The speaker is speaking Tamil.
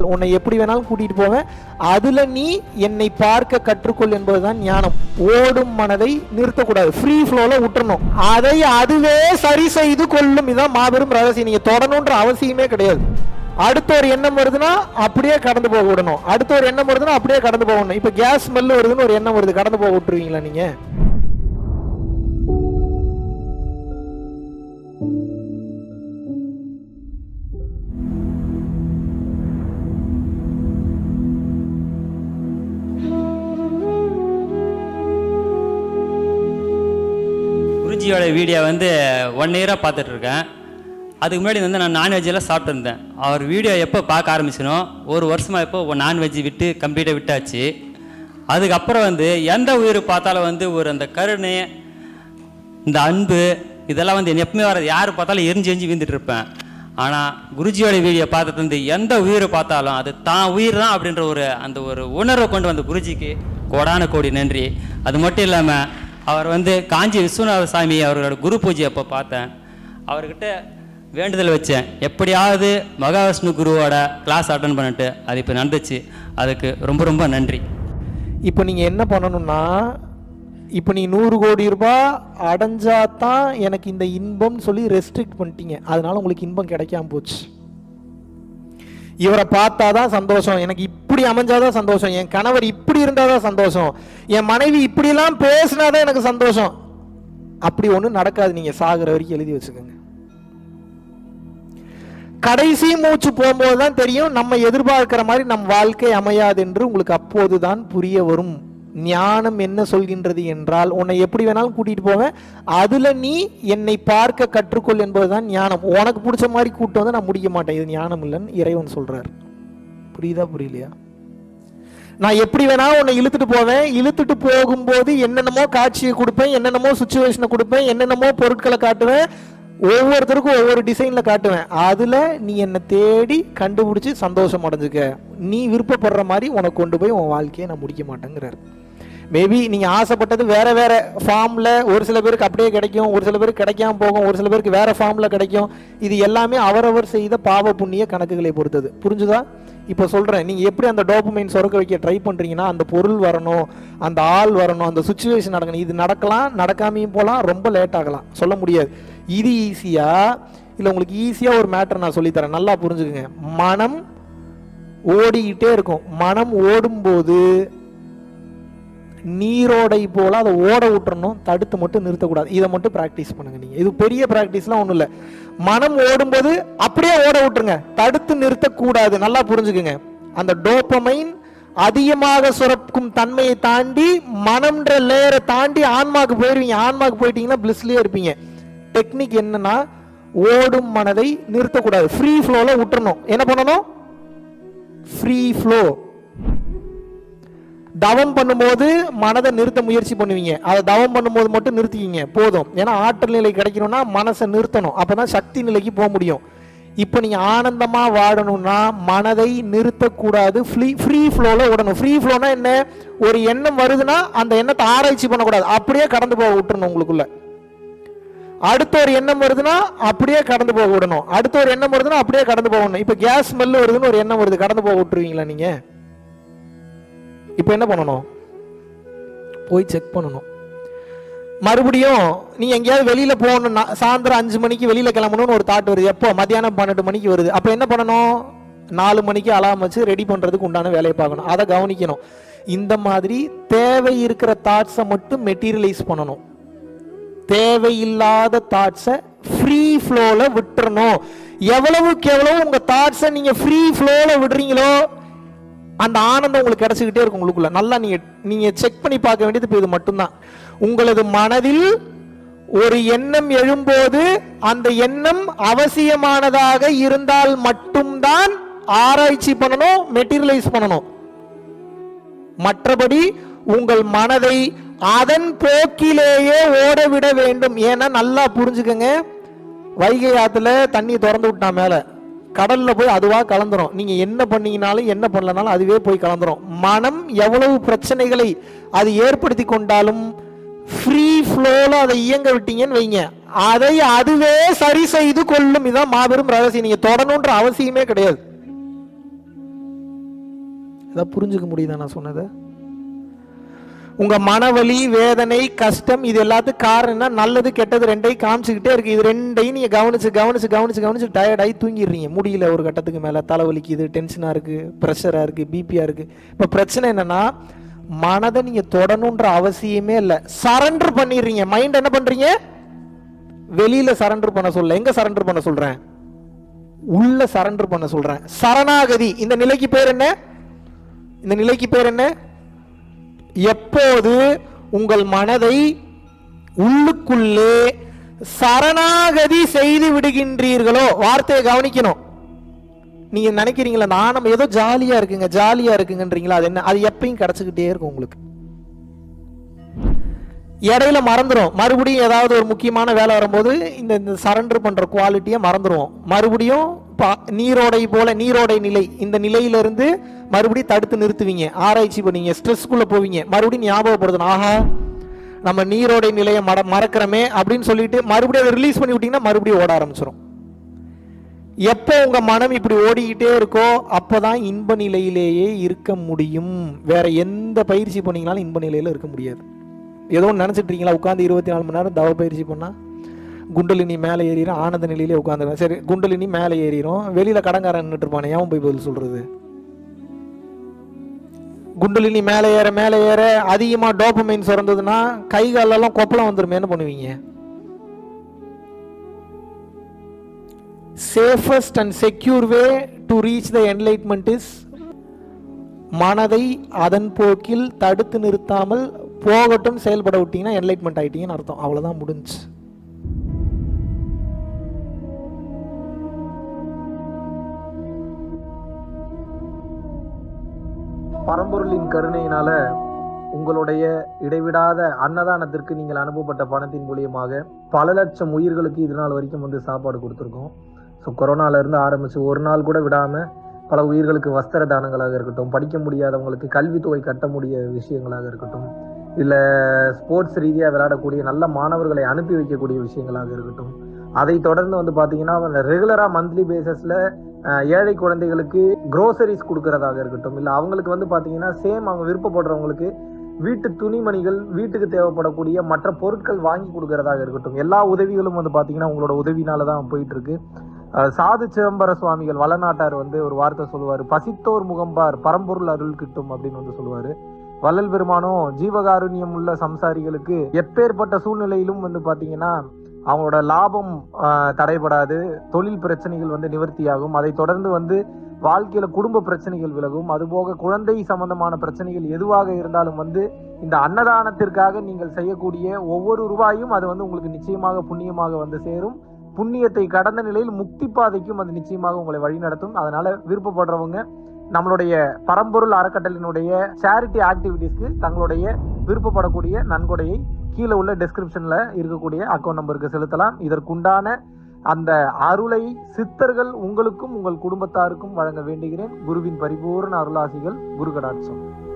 உன்னை எப்படி வேணாலும் கூட்டிட்டு போவேன் அதுல நீ என்னை பார்க்க கற்றுக்கொள் என்பதுதான் ஞானம் ஓடும் மனதை நிறுத்தக்கூடாது ஃப்ரீ ஃப்ளோல விட்டுறணும் அதை அதுவே சரி செய்து கொள்ளும் இதான் மாபெரும் ரகசியம் நீங்க தொடணுன்ற அவசியமே கிடையாது அடுத்த ஒரு எண்ணம் வருதுன்னா அப்படியே கடந்து போக விடணும் அடுத்த ஒரு எண்ணம் வருதுன்னா அப்படியே கடந்து போகணும் இப்போ கேஸ் ஸ்மெல் வருதுன்னு ஒரு எண்ணம் வருது கடந்து போக விட்டுருவீங்களா நீங்க குருஜியோட வீடியோ வந்து ஒன் இயராக பார்த்துட்டு இருக்கேன் அதுக்கு முன்னாடி வந்து நான் நான்வெஜ் எல்லாம் சாப்பிட்டுருந்தேன் அவர் வீடியோ எப்போ பார்க்க ஆரம்பிச்சனோ ஒரு வருஷமாக இப்போ நான்வெஜ் விட்டு கம்ப்ளீட்டாக விட்டாச்சு அதுக்கப்புறம் வந்து எந்த உயிர் பார்த்தாலும் வந்து ஒரு அந்த கருணை இந்த அன்பு இதெல்லாம் வந்து என்ன எப்பவுமே வராது யார் பார்த்தாலும் எரிஞ்சு எரிஞ்சு வீந்துட்டு இருப்பேன் ஆனால் குருஜியோட வீடியோ பார்த்துட்டு வந்து எந்த உயிரை பார்த்தாலும் அது தான் உயிர் தான் அப்படின்ற ஒரு அந்த ஒரு உணர்வை கொண்டு வந்த குருஜிக்கு கோடான கோடி நன்றி அது மட்டும் இல்லாமல் அவர் வந்து காஞ்சி விஸ்வநாத சாமி அவர்களோட குரு பூஜை அப்போ பார்த்தேன் அவர்கிட்ட வேண்டுதல் வச்சேன் எப்படியாவது மகாவிஷ்ணு குருவோட கிளாஸ் அட்டன் பண்ணிட்டு அது இப்போ நடந்துச்சு அதுக்கு ரொம்ப ரொம்ப நன்றி இப்போ நீங்கள் என்ன பண்ணணும்னா இப்போ நீ நூறு கோடி ரூபாய் அடைஞ்சா தான் எனக்கு இந்த இன்பம்னு சொல்லி ரெஸ்ட்ரிக்ட் பண்ணிட்டீங்க அதனால உங்களுக்கு இன்பம் கிடைக்காம போச்சு இவரை பார்த்தாதான் சந்தோஷம் எனக்கு இப்படி அமைஞ்சாதான் சந்தோஷம் என் கணவர் இப்படி இருந்தாதான் சந்தோஷம் என் மனைவி இப்படிலாம் பேசினாதான் எனக்கு சந்தோஷம் அப்படி ஒன்றும் நடக்காது நீங்கள் சாகுற வரைக்கும் எழுதி வச்சுக்கோங்க கடைசி மூச்சு போகும்போது தான் தெரியும் நம்ம எதிர்பார்க்கிற மாதிரி நம் வாழ்க்கை அமையாது என்று உங்களுக்கு அப்போதுதான் புரிய வரும் ஞானம் என்ன சொல்கின்றது என்றால் உன்னை எப்படி வேணாலும் கூட்டிட்டு போவேன் அதுல நீ என்னை பார்க்க கற்றுக்கொள் என்பதுதான் ஞானம் உனக்கு பிடிச்ச மாதிரி கூட்டு வந்து நான் முடிக்க மாட்டேன் இது ஞானம் இல்லைன்னு இறைவன் சொல்றார் புரியுதா புரியலையா நான் எப்படி வேணாலும் உன்னை இழுத்துட்டு போவேன் இழுத்துட்டு போகும்போது என்னென்னமோ காட்சியை கொடுப்பேன் என்னென்னமோ சுச்சுவேஷனை கொடுப்பேன் என்னென்னமோ பொருட்களை காட்டுவேன் ஒவ்வொருத்தருக்கும் ஒவ்வொரு டிசைன்ல காட்டுவேன் அதுல நீ என்னை தேடி கண்டுபிடிச்சு சந்தோஷம் அடைஞ்சுக்க நீ விருப்பப்படுற மாதிரி உனக்கு கொண்டு போய் உன் வாழ்க்கையை நான் முடிக்க மாட்டேங்கிறார் மேபி நீங்க ஆசைப்பட்டது வேற வேற ஃபார்ம்ல ஒரு சில பேருக்கு அப்படியே கிடைக்கும் ஒரு சில பேருக்கு கிடைக்காம போகும் ஒரு சில பேருக்கு வேற ஃபார்ம்ல கிடைக்கும் இது எல்லாமே அவரவர் செய்த பாவ புண்ணிய கணக்குகளை பொறுத்தது புரிஞ்சுதா இப்போ சொல்றேன் நீங்க எப்படி அந்த டோபமைன் சுரக்க வைக்க ட்ரை பண்றீங்கன்னா அந்த பொருள் வரணும் அந்த ஆள் வரணும் அந்த சுச்சுவேஷன் நடக்கணும் இது நடக்கலாம் நடக்காமையும் போகலாம் ரொம்ப லேட் ஆகலாம் சொல்ல முடியாது இது ஈஸியா இல்ல உங்களுக்கு ஈஸியா ஒரு மேட்டர் நான் சொல்லித்தரேன் நல்லா புரிஞ்சுக்குங்க மனம் ஓடிக்கிட்டே இருக்கும் மனம் ஓடும்போது நீரோடை போல அதை ஓட விட்டுறணும் தடுத்து மட்டும் நிறுத்தக்கூடாது இதை மட்டும் பிராக்டிஸ் பண்ணுங்க நீங்க இது பெரிய பிராக்டிஸ்லாம் ஒன்றும் இல்லை மனம் ஓடும்போது அப்படியே ஓட விட்டுருங்க தடுத்து நிறுத்தக்கூடாது நல்லா புரிஞ்சுக்குங்க அந்த டோப்பமைன் அதிகமாக சுரக்கும் தன்மையை தாண்டி மனம்ன்ற லேயரை தாண்டி ஆன்மாக்கு போயிருவீங்க ஆன்மாக்கு போயிட்டீங்கன்னா பிளிஸ்லயே இருப்பீங்க டெக்னிக் என்னன்னா ஓடும் மனதை நிறுத்தக்கூடாது ஃப்ரீ ஃப்ளோல விட்டுறணும் என்ன பண்ணணும் ஃப்ரீ ஃப்ளோ தவம் பண்ணும்போது மனதை நிறுத்த முயற்சி பண்ணுவீங்க அதை தவம் பண்ணும்போது மட்டும் நிறுத்திக்கிங்க போதும் ஏன்னா ஆற்றல் நிலை கிடைக்கணும்னா மனசை நிறுத்தணும் அப்பதான் சக்தி நிலைக்கு போக முடியும் இப்போ நீங்க ஆனந்தமா வாழணும்னா மனதை நிறுத்தக்கூடாது ஃப்ரீ ஃப்ரீ ஃப்ளோல விடணும் ஃப்ரீ ஃப்ளோனா என்ன ஒரு எண்ணம் வருதுன்னா அந்த எண்ணத்தை ஆராய்ச்சி பண்ணக்கூடாது அப்படியே கடந்து போக விட்டுறணும் உங்களுக்குள்ள அடுத்த ஒரு எண்ணம் வருதுன்னா அப்படியே கடந்து போக விடணும் அடுத்த ஒரு எண்ணம் வருதுன்னா அப்படியே கடந்து போகணும் இப்போ கேஸ் ஸ்மெல் வருதுன்னு ஒரு எண்ணம் வருது கடந்து போக விட்டுருவீங்களா நீங்க இப்போ என்ன பண்ணணும் போய் செக் பண்ணணும் மறுபடியும் நீ எங்கேயாவது வெளியில போகணும் நா- சாயந்தரம் அஞ்சு மணிக்கு வெளியில கிளம்பணும்னு ஒரு தாட் வருது எப்போ மத்தியானம் பன்னெண்டு மணிக்கு வருது அப்போ என்ன பண்ணணும் நாலு மணிக்கு அலாம் வச்சு ரெடி பண்றதுக்கு உண்டான வேலையை பார்க்கணும் அதை கவனிக்கணும் இந்த மாதிரி தேவை இருக்கிற தாட்ஸை மட்டும் மெட்டீரியலைஸ் பண்ணணும் தேவையில்லாத தாட்ஸை ஃப்ரீ ஃப்ளோல விட்டுறணும் எவ்வளவுக்கு எவ்வளவு உங்க தாட்ஸை நீங்க ஃப்ரீ ஃப்ளோல விடுறீங்களோ அந்த ஆனந்தம் உங்களுக்கு கிடைச்சிக்கிட்டே இருக்கும் உங்களுக்குள்ள நல்லா நீங்க நீங்க செக் பண்ணி பார்க்க வேண்டியது இப்போ இது மட்டும்தான் உங்களது மனதில் ஒரு எண்ணம் எழும்போது அந்த எண்ணம் அவசியமானதாக இருந்தால் மட்டும்தான் ஆராய்ச்சி பண்ணணும் மெட்டீரியலைஸ் பண்ணணும் மற்றபடி உங்கள் மனதை அதன் போக்கிலேயே ஓட விட வேண்டும் ஏன்னா நல்லா புரிஞ்சுக்கங்க வைகை ஆத்துல தண்ணி திறந்து விட்டா மேல கடல்ல போய் அதுவா கலந்துரும் நீங்க என்ன பண்ணீங்கனாலும் என்ன பண்ணலனாலும் அதுவே போய் கலந்துரும் மனம் எவ்வளவு பிரச்சனைகளை அது ஏற்படுத்தி கொண்டாலும் ஃப்ரீ ஃப்ளோல அதை இயங்க விட்டீங்கன்னு வைங்க அதை அதுவே சரி செய்து கொள்ளும் இதான் மாபெரும் ரகசியம் நீங்க தொடணுன்ற அவசியமே கிடையாது ஏதாவது புரிஞ்சுக்க முடியுதா நான் சொன்னதை உங்க மனவலி வேதனை கஷ்டம் இது எல்லாத்துக்கும் காரணம் என்ன நல்லது கெட்டது ரெண்டையும் காமிச்சுக்கிட்டே இருக்கு இது ரெண்டையும் நீங்க கவனிச்சு கவனிச்சு கவனிச்சு கவனிச்சு டயர்டாகி தூங்கிடுறீங்க முடியல ஒரு கட்டத்துக்கு மேல தலைவலிக்குது டென்ஷனா இருக்கு ப்ரெஷரா இருக்கு பிபியா இருக்கு இப்ப பிரச்சனை என்னன்னா மனதை நீங்க தொடணுன்ற அவசியமே இல்லை சரண்டர் பண்ணிடுறீங்க மைண்ட் என்ன பண்றீங்க வெளியில சரண்டர் பண்ண சொல்ல எங்க சரண்டர் பண்ண சொல்றேன் உள்ள சரண்டர் பண்ண சொல்றேன் சரணாகதி இந்த நிலைக்கு பேர் என்ன இந்த நிலைக்கு பேர் என்ன எப்போது உங்கள் மனதை உள்ளுக்குள்ளே சரணாகதி செய்து விடுகின்றீர்களோ வார்த்தையை கவனிக்கணும் நீங்க நினைக்கிறீங்களா நான் நம்ம ஏதோ ஜாலியா இருக்குங்க ஜாலியா இருக்குங்கன்றீங்களா அது என்ன அது எப்பயும் கிடைச்சுக்கிட்டே இருக்கும் உங்களுக்கு இடையில மறந்துடும் மறுபடியும் ஏதாவது ஒரு முக்கியமான வேலை வரும்போது இந்த இந்த சரண்டர் பண்ற குவாலிட்டியை மறந்துடுவோம் மறுபடியும் பா- நீரோடை போல நீரோடை நிலை இந்த நிலையிலிருந்து மறுபடியும் தடுத்து நிறுத்துவீங்க ஆராய்ச்சி பண்ணுவீங்க ஸ்ட்ரெஸ்க்குள்ள போவீங்க மறுபடியும் ஞாபகப்படுத்தணும் ஆஹா நம்ம நீரோடை நிலையை மற மறக்கிறோமே அப்படின்னு சொல்லிட்டு மறுபடியும் அதை ரிலீஸ் பண்ணி விட்டீங்கன்னா மறுபடியும் ஓட ஆரம்பிச்சிடும் எப்போ உங்க மனம் இப்படி ஓடிக்கிட்டே இருக்கோ அப்பதான் இன்ப நிலையிலேயே இருக்க முடியும் வேற எந்த பயிற்சி பண்ணீங்கனாலும் இன்ப நிலையில இருக்க முடியாது ஏதோ ஒன்று நினச்சிட்டு இருக்கீங்களா உட்காந்து இருபத்தி நாலு மணி நேரம் தவ பயிற்சி பண்ணா குண்டலினி மேலே ஏறிடும் ஆனந்த நிலையிலே உட்காந்துருவேன் சரி குண்டலினி மேலே ஏறிடும் வெளியில கடங்காரன் நின்றுட்டு இருப்பானே ஏன் போய் பதில் சொல்றது குண்டலினி மேலே ஏற மேலே ஏற அதிகமாக டோப்பமைன் சுரந்ததுன்னா கை காலெல்லாம் கொப்பளம் வந்துருமே என்ன பண்ணுவீங்க safest and secure way to reach the enlightenment is மனதை அதன் போக்கில் தடுத்து நிறுத்தாமல் போகட்டும் செயல்பட விட்டீங்கன்னா என்லைட்மெண்ட் ஆயிட்டீங்கன்னு அர்த்தம் அவ்வளவுதான் முடிஞ்சு பரம்பொருளின் கருணையினால உங்களுடைய இடைவிடாத அன்னதானத்திற்கு நீங்கள் அனுப்பப்பட்ட பணத்தின் மூலியமாக பல லட்சம் உயிர்களுக்கு இது நாள் வரைக்கும் வந்து சாப்பாடு கொடுத்துருக்கோம் ஸோ கொரோனால இருந்து ஆரம்பிச்சு ஒரு நாள் கூட விடாம பல உயிர்களுக்கு வஸ்திர தானங்களாக இருக்கட்டும் படிக்க முடியாதவங்களுக்கு கல்வித்தொகை கட்ட முடிய விஷயங்களாக இருக்கட்டும் இல்ல ஸ்போர்ட்ஸ் ரீதியா விளையாடக்கூடிய நல்ல மாணவர்களை அனுப்பி வைக்கக்கூடிய விஷயங்களாக இருக்கட்டும் அதை தொடர்ந்து வந்து பாத்தீங்கன்னா ரெகுலரா மந்த்லி பேசிஸ்ல ஏழை குழந்தைகளுக்கு க்ரோசரிஸ் கொடுக்கறதாக இருக்கட்டும் இல்ல அவங்களுக்கு வந்து பாத்தீங்கன்னா சேம் அவங்க விருப்பப்படுறவங்களுக்கு வீட்டு துணிமணிகள் வீட்டுக்கு தேவைப்படக்கூடிய மற்ற பொருட்கள் வாங்கி கொடுக்கறதாக இருக்கட்டும் எல்லா உதவிகளும் வந்து பாத்தீங்கன்னா உங்களோட உதவினால தான் போயிட்டு இருக்கு அஹ் சாது சிதம்பர சுவாமிகள் வளநாட்டார் வந்து ஒரு வார்த்தை சொல்லுவாரு பசித்தோர் முகம்பார் பரம்பொருள் அருள் கிட்டும் அப்படின்னு வந்து சொல்லுவாரு வள்ளல் பெருமானும் ஜீவகாருண்யம் உள்ள சம்சாரிகளுக்கு எப்பேற்பட்ட சூழ்நிலையிலும் வந்து பாத்தீங்கன்னா அவங்களோட லாபம் ஆஹ், தடைபடாது தொழில் பிரச்சனைகள் வந்து நிவர்த்தியாகும் அதை தொடர்ந்து வந்து வாழ்க்கையில குடும்ப பிரச்சனைகள் விலகும் அதுபோக குழந்தை சம்பந்தமான பிரச்சனைகள் எதுவாக இருந்தாலும் வந்து இந்த அன்னதானத்திற்காக நீங்கள் செய்யக்கூடிய ஒவ்வொரு ரூபாயும் அது வந்து உங்களுக்கு நிச்சயமாக புண்ணியமாக வந்து சேரும் புண்ணியத்தை கடந்த நிலையில் முக்தி பாதைக்கும் அது நிச்சயமாக உங்களை வழிநடத்தும் அதனால விருப்பப்படுறவங்க நம்மளுடைய பரம்பொருள் அறக்கட்டளினுடைய சேரிட்டி ஆக்டிவிட்டீஸ்க்கு தங்களுடைய விருப்பப்படக்கூடிய நன்கொடையை கீழே உள்ள டெஸ்கிரிப்ஷன்ல இருக்கக்கூடிய அக்கௌண்ட் நம்பருக்கு செலுத்தலாம் இதற்குண்டான அந்த அருளை சித்தர்கள் உங்களுக்கும் உங்கள் குடும்பத்தாருக்கும் வழங்க வேண்டுகிறேன் குருவின் பரிபூர்ண அருளாசிகள் குரு கடாட்சம்